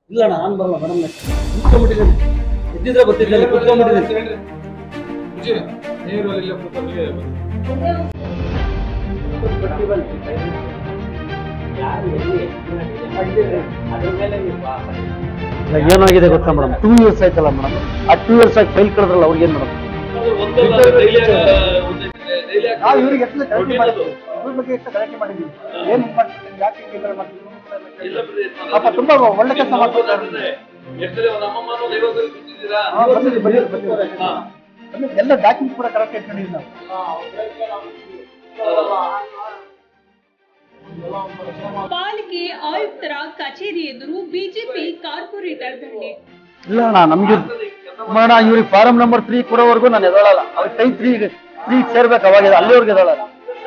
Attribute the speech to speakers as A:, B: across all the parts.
A: ಇಲ್ಲ ಅಣ್ಣ ನಾನು ಬರಲ್ಲ ಮೇಡಮ್ ಕುತ್ಕೊಂಡ್ಬಿಟ್ಟಿದ್ದೀನಿ ಎದ್ದಿದ್ರೆ ಬರ್ತಿದ್ದೆ ಕುತ್ಕೊಂಡ್ಬಿಟ್ಟಿದ್ದೀನಿ
B: ನೀರು ಅಲ್ಲಿ ಕೂತಲ್ಲಿ
A: ಇಲ್ಲ, ಏನಾಗಿದೆ ಗೊತ್ತಾ ಮೇಡಮ್ ಟೂ ಇಯರ್ಸ್ ಆಯ್ತಲ್ಲ ಮೇಡಮ್ ಆ ಟೂ ಇಯರ್ಸ್ ಆಗಿ ಫೈಲ್ ಕಳೆದ್ರಲ್ಲ ಅವ್ರಿಗೆ ಏನು ಮೇಡಮ್
C: ನಾವು ಇವ್ರಿಗೆ ಎಷ್ಟು ಗಲಾಟೆ ಮಾಡಿದ್ವಿ ಇವ್ರ ಬಗ್ಗೆ ಎಷ್ಟು ಗಲಾಟೆ ಮಾಡಿದ್ವಿ ಏನ್ ಹಿಂಗ್ ಮಾಡ್ತಿದ್ದೀರಿ? ಯಾಕೆ ಹಿಂಗ್ ಈ ಥರ ಮಾಡ್ತಿದ್ದೀರಿ? ಪಾಪ ತುಂಬಾ ಒಳ್ಳೆ ಕೆಲಸ ಮಾಡ್ತಿದ್ದಾರೆ ಹಾ, ಬಂದಿದ್ದೀವಿ, ಬಂದಿದ್ದೀವಿ, ಬಂದಿದ್ದೀವಿ. ಬಂದಿದ್ದೀವಿ. ಎಲ್ಲ ಡಾಕ್ಯುಮೆಂಟ್ ಕೂಡ ಕರೆಕ್ಟ್ ಇಟ್ಕೊಂಡಿದ್ದೀವಿ ನಾವು
D: ಪಾಲಿಕೆ ಆಯುಕ್ತರ ಕಚೇರಿ ಎದುರು ಬಿಜೆಪಿ ಕಾರ್ಪೊರೇಟರ್ ಧರಣಿ
A: ಇಲ್ಲ ಅಣ್ಣ ನಮ್ಗೆ ಅಣ್ಣ ಇವ್ರಿಗೆ ಫಾರಂ ನಂಬರ್ ತ್ರೀ ಕೊಡೋವರೆಗೂ ನಾನು ಎದಳಲ್ಲ ಅವ್ರಿಗೆ ಕೈ ತ್ರೀ ತ್ರೀ ಸೇರ್ಬೇಕು ಅವಾಗ ಅಲ್ಲಿವರೆಗೆ ಎದಳಲ್ಲ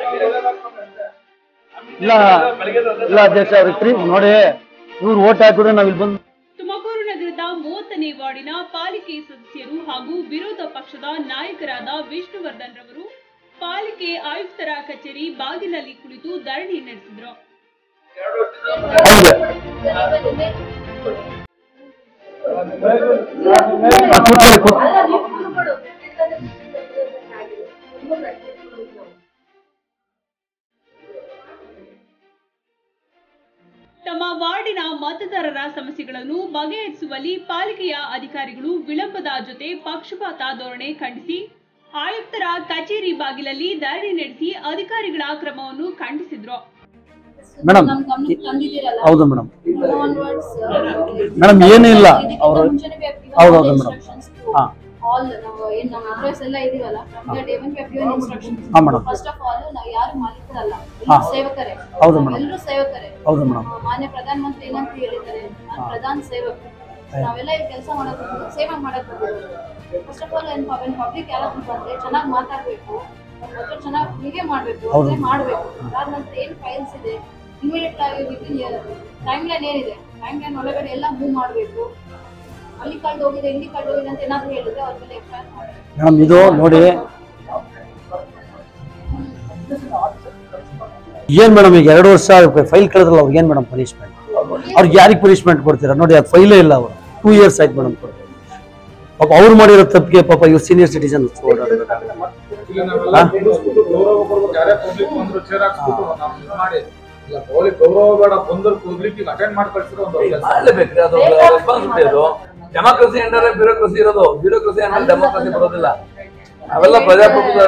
A: ಇಲ್ಲ ಇಲ್ಲ ಅಧ್ಯಕ್ಷ ಅವ್ರಿಗೆ ತ್ರೀ ನೋಡಿ ಇವ್ರು ಓಟ್ ಹಾಕಿದ್ರೆ ನಾವ್ ಇಲ್ಲಿ ಬಂದು
D: ತುಮಕೂರು ನಗರದ ಮೂವತ್ತನೇ ವಾರ್ಡಿನ ಪಾಲಿಕೆ ಸದಸ್ಯರು ಹಾಗೂ ವಿರೋಧ ಪಕ್ಷದ ನಾಯಕರಾದ ವಿಷ್ಣುವರ್ಧನ್ ರವರು ಪಾಲಿಕೆ ಆಯುಕ್ತರ ಕಚೇರಿ ಬಾಗಿಲಲ್ಲಿ ಕುಳಿತು ಧರಣಿ ನಡೆಸಿದ್ರು
A: ಹೌದು ಆ, ಕೂತ್ಕೊಳ್ಳಿ, ಕೂತ್-
D: ತಮ್ಮ ವಾರ್ಡಿನ ಮತದಾರರ ಸಮಸ್ಯೆಗಳನ್ನು ಬಗೆಹರಿಸುವಲ್ಲಿ ಪಾಲಿಕೆಯ ಅಧಿಕಾರಿಗಳು ವಿಳಂಬದ ಜೊತೆ ಪಕ್ಷಪಾತ ಧೋರಣೆ ಖಂಡಿಸಿ ಆಯುಕ್ತರ ಕಚೇರಿ ಬಾಗಿಲಲ್ಲಿ ಧರಣಿ ನಡೆಸಿ ಅಧಿಕಾರಿಗಳ ಕ್ರಮವನ್ನು ಖಂಡಿಸಿದ್ರು
A: ಮೇಡಮ್
E: ನಮ್ ಗಮನಕ್ಕೆ ತಂದಿದ್ದೀರಲ್ಲ
A: ಹೌದು ಮೇಡಮ್
E: onwards,
A: ಮೇಡಮ್ ಏನೂ ಇಲ್ಲ
E: ಇದಕ್ಕಿಂತ
A: ಅವರು
E: ಮುಂಚೆನೇ we have given
A: ಹೌದು,
E: all the
A: ಹೌದು, madam.
E: instructions to
A: ಹಾ.
E: all ನಾವು ಏನ್ ನಮ್ಮ ಎಂಪ್ಲಾಯ್ಸ್ ಎಲ್ಲ ಇದೀವಲ್ಲ from that even we have given instructions.
A: ಹಾ, madam.
E: First of all ನಾವು ಯಾರು ಮಾಲೀಕರಲ್ಲ
A: ಹಾ.
E: ಎಲ್ಲರೂ ಸೇವಕರೇ
A: ಹೌದು, madam.
E: ಎಲ್ಲರೂ ಸೇವಕರೇ
A: ಹೌದು ಮೇಡಮ್
E: ಆ, ಮಾನ್ಯ ಪ್ರಧಾನ ಮಂತ್ರಿ ಏನಂತ ಹೇಳಿದ್ದಾರೆ ನಾನು ಪ್ರಧಾನ ಸೇವಕ ನಾವೆಲ್ಲ ಈ ಕೆಲಸ ಮಾಡಕ್ ಬಂದಿದ್ದು, ಸೇವೆ ಮಾಡಕ್ ಫಸ್ಟ್ ಆಫ್ ಆಲ್ ಏನ್ ಪಬ್ಲಿಕ್ ಯಾರಾದ್ರೂ ಬಂದ್ರೆ ಚೆನ್ನಾಗಿ ಮಾತಾಡ್ಬೇಕು ಮತ್ತೆ ಚೆನ್ನಾಗಿ ಬಿಹೇವ್ ಮಾಡ್ಬೇಕು
A: ಹೌದು.
E: ಅದೇ ಮಾಡ್ಬೇಕು ಅದಾದ ನಂತರ ಏನ್ ಫೈಲ್ಸ್ ಇದೆ ಇಮಿಡಿಯೇಟ್ ಆಗಿ ವಿತಿನ್ ಟೈಮ್ ಲೈನ್ ಏನಿದೆ ಟೈಮ್ ಲೈನ್ ಒಳಗಡೆ ಎಲ್ಲ ಮೂವ್ ಮಾಡ್ಬೇಕು ಅಲ್ಲಿ ಕಳ್ದು ಹೋಗಿದೆ ಇಲ್ಲಿ ಕಳ್ದು ಹೋಗಿದೆ ಅಂತ ಏನಾದ್ರು ಹೇಳಿದ್ರೆ ಅವ್ರ ಮೇಲೆ ಎಫ್ ಮಾಡ್ಬೇಕು
A: ಮೇಡಮ್ ಇದು ನೋಡಿ ಏನ್ ಮೇಡಮ್ ಈಗ ಎರಡು ವರ್ಷ ಫೈಲ್ ಕಳೆದ್ರಲ್ಲ ಅವ್ರಿಗೆ ಏನ್ ಮೇಡಮ್ ಪನಿಷ್ಮೆಂಟ್ ಅವ್ರಿಗೆ ಯಾರಿಗೆ ಪನಿಷ್ಮೆಂಟ್ ಕೊಡ್ತೀರಾ ನೋಡಿ ಅದು ಫೈಲೇ ಇಲ್ಲ ಅವರು ಟೂ ಇಯರ್ಸ್ ಆಯ್ತು ಮೇಡಮ್ ಪಾಪ ಅವ್ರು ಮಾಡಿರೋ ತಪ್ಪಿಗೆ ಪಾಪ ಇವ್ರು ಸೀನಿಯರ್ ಸಿಟಿಸನ್
B: ಇಲ್ಲಿ ನಾವೆಲ್ಲ ಕುಂದಿಸ್ಬಿಟ್ಟು ಗೌರವ ಕೊಡ್ಬೇಕು ಯಾರೇ ಪಬ್ಲಿಕ್ ಬಂದ್ರು ಚೇರ್ ಹಾಕ್ಸ್ಬಿಟ್ಟು ನಾವು ಇದು ಮಾಡಿ ಇಲ್ಲ ಪಬ್ಲಿಕ್ ಗೌರವ ಬೇಡ ಬಂದ್ರು ಪಬ್ಲಿಕ್ ಅಟೆಂಡ್ ಮಾಡಿ ಕಳ್ಸಿರೋ ಒಂದು ಕೆಲಸ
F: ಮಾಡ್ಲೇಬೇಕ್ರಿ ಅದು ರೆಸ್ಪಾನ್ಸಿಬಿಲಿಟಿ ಅದು ಡೆಮೋಕ್ರಸಿ ಅಂಡರ್ ಬ್ಯೂರೋಕ್ರಸಿ ಇರೋದು ಬ್ಯೂರೋಕ್ರಸಿ ಅಂಡರ್ ಡೆಮೋಕ್ರಸಿ ಬರೋದಿಲ್ಲ ಅವೆಲ್ಲ ಪ್ರಜಾಪ್ರಭುತ್ವ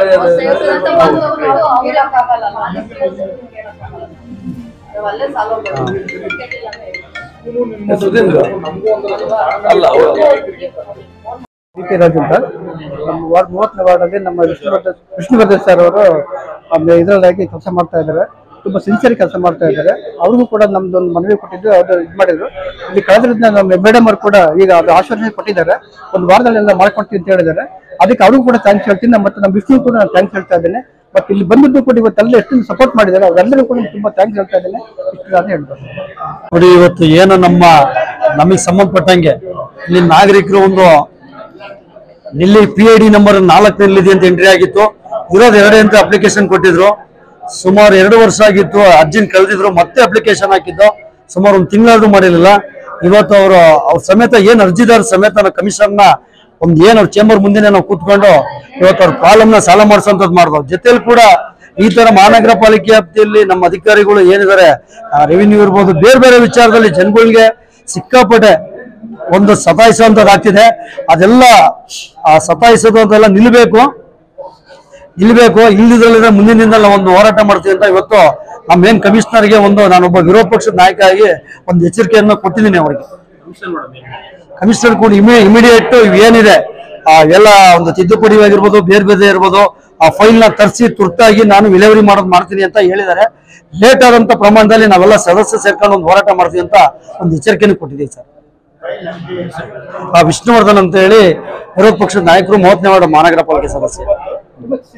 F: ಸುಧೀಂದ್ರ
B: ನಮಗೂ ಒಂದು
F: ಅಲ್ಲ, ಅವ್ರು-
C: ಡಿ ಪಿ ರಾಜು ಅಂತ ನಮ್ಮ ವಾರ್ಡ್ ಮೂವತ್ತನೇ ವಾರ್ಡಲ್ಲಿ ನಮ್ಮ ವಿಷ್ಣುವರ್ಧನ್ ವಿಷ್ಣುವರ್ಧನ್ ಸರ್ ಅವರು ಇದರಲ್ಲಾಗಿ ಕೆಲಸ ಮಾಡ್ತಾ ಇದ್ದಾರೆ ತುಂಬಾ ಸಿನ್ಸಿಯರ್ ಕೆಲಸ ಮಾಡ್ತಾ ಇದ್ದಾರೆ ಅವ್ರಿಗೂ ಕೂಡ ನಮ್ದು ಒಂದು ಮನವಿ ಕೊಟ್ಟಿದ್ದು ಅದು ಇದು ಮಾಡಿದ್ರು ಇಲ್ಲಿ ಕಳೆದ್ರಿಂದ ನಮ್ಮ ಮೇಡಮ್ ಅವರು ಕೂಡ ಈಗ ಅದು ಆಶ್ವಾಸನೆ ಕೊಟ್ಟಿದ್ದಾರೆ ಒಂದು ವಾರದಲ್ಲೆಲ್ಲ ಮಾಡ್ಕೊಡ್ತೀವಿ ಅಂತ ಹೇಳಿದ್ದಾರೆ ಅದಕ್ಕೆ ಅವ್ರಿಗೂ ಕೂಡ ಥ್ಯಾಂಕ್ಸ್ ಹೇಳ್ತೀನಿ ಮತ್ತೆ ನಮ್ಮ ವಿಷ್ಣು ಕೂಡ ನಾನು ಥ್ಯಾಂಕ್ಸ್ ಹೇಳ್ತಾ ಇದ್ದೇನೆ ಬಟ್ ಇಲ್ಲಿ ಬಂದಿದ್ದು ಕೂಡ ಇವತ್ತೆಲ್ಲ ಎಷ್ಟು ಸಪೋರ್ಟ್ ಮಾಡಿದ್ದಾರೆ ಅವರೆಲ್ಲರಿಗೂ ಕೂಡ ತುಂಬಾ ಥ್ಯಾಂಕ್ಸ್ ಹೇಳ್ತಾ ಇದ್ದೇನೆ ಇಷ್ಟು ನಾನು ಹೇಳ್ಬೋದು
A: ನೋಡಿ ಇವತ್ತು ಏನು ನಮ್ಮ ನಮಗೆ ಸಂಬಂಧಪಟ್ಟಂಗೆ ಇಲ್ಲಿ ನಾಗರಿಕರು ಒಂದು ಇಲ್ಲಿ ಪಿ ಐ ಡಿ ನಂಬರ್ ನಾಲ್ಕನಲ್ಲಿದೆ ಅಂತ ಎಂಟ್ರಿ ಆಗಿತ್ತು ಇರೋದು ಎರಡೇ ಅಂತ ಅಪ್ಲಿಕೇಶನ್ ಕೊಟ್ಟಿದ್ರು ಸುಮಾರು ಎರಡು ವರ್ಷ ಆಗಿತ್ತು ಅರ್ಜಿನ್ ಕಳೆದಿದ್ರು ಮತ್ತೆ ಅಪ್ಲಿಕೇಶನ್ ಹಾಕಿದ್ದು ಸುಮಾರು ಒಂದು ತಿಂಗಳಾದ್ರೂ ಮಾಡಿರಲಿಲ್ಲ ಇವತ್ತು ಅವರು ಅವ್ರ ಸಮೇತ ಏನ್ ಅರ್ಜಿದಾರ ಸಮೇತ ಕಮಿಷನ್ ಒಂದು ಏನ್ ಅವ್ರ ಚೇಂಬರ್ ಮುಂದೆನೆ ನಾವು ಕೂತ್ಕೊಂಡು ಇವತ್ತು ಅವ್ರ ಪ್ರಾಬ್ಲಮ್ ನ ಸಾಲ ಮಾಡಿಸೋಂಥದ್ದು ಮಾಡಿದ್ವು ಜೊತೆಲಿ ಕೂಡ ಈ ತರ ಮಹಾನಗರ ಪಾಲಿಕೆ ವ್ಯಾಪ್ತಿಯಲ್ಲಿ ನಮ್ಮ ಅಧಿಕಾರಿಗಳು ಏನಿದ್ದಾರೆ ರೆವಿನ್ಯೂ ಇರ್ಬೋದು ಬೇರೆ ಬೇರೆ ವಿಚಾರದಲ್ಲಿ ಜನಗಳಿಗೆ ಸಿಕ್ಕಾಪಟ್ಟೆ ಒಂದು ಸತಾಯಿಸುವಂತದ್ದಾಗ್ತಿದೆ ಅದೆಲ್ಲ ಆ ಸತಾಯಿಸೋದು ಅಂತೆಲ್ಲ ನಿಲ್ಬೇಕು ನಿಲ್ಬೇಕು ಇಲ್ಲದಿದ್ರೆ ಮುಂದಿನ ದಿನದಲ್ಲಿ ನಾವು ಒಂದು ಹೋರಾಟ ಮಾಡ್ತೀವಿ ಅಂತ ಇವತ್ತು ನಮ್ಮ ಏನ್ ಕಮಿಷನರ್ಗೆ ಒಂದು ನಾನೊಬ್ಬ ವಿರೋಧ ಪಕ್ಷದ ನಾಯಕ ಆಗಿ ಒಂದು ಎಚ್ಚರಿಕೆಯನ್ನು ಕೊಟ್ಟಿದ್ದೀನಿ ಅವರಿಗೆ ಕಮಿಷನರ್ ಕೂಡ ಇಮಿ ಇಮಿಡಿಯೇಟ್ ಏನಿದೆ ಆ ಎಲ್ಲ ಒಂದು ತಿದ್ದುಪಡಿ ಆಗಿರ್ಬೋದು ಬೇರೆ ಬೇರೆ ಇರ್ಬೋದು ಆ ಫೈಲ್ ನ ತರಿಸಿ ತುರ್ತಾಗಿ ನಾನು ವಿಲೇವರಿ ಮಾಡೋದು ಮಾಡ್ತೀನಿ ಅಂತ ಹೇಳಿದ್ದಾರೆ ಲೇಟ್ ಆದಂತ ಪ್ರಮಾಣದಲ್ಲಿ ನಾವೆಲ್ಲ ಸದಸ್ಯ ಸೇರ್ಕೊಂಡು ಒಂದು ಹೋರಾಟ ಮಾಡ್ತೀವಿ ಅಂತ ಒಂದು ಎಚ್ಚರಿಕೆಯನ್ನು ಕೊಟ್ಟಿದ್ದೀವಿ ಸರ್ ಆ ವಿಷ್ಣುವರ್ಧನ್ ಅಂತ ಹೇಳಿ ವಿರೋಧ ಪಕ್ಷದ ನಾಯಕರು ಮೂವತ್ತನೇ ವಾರ್ಡ್ ಮಹಾನಗರ ಪಾಲಿಕೆ ಸದಸ್ಯ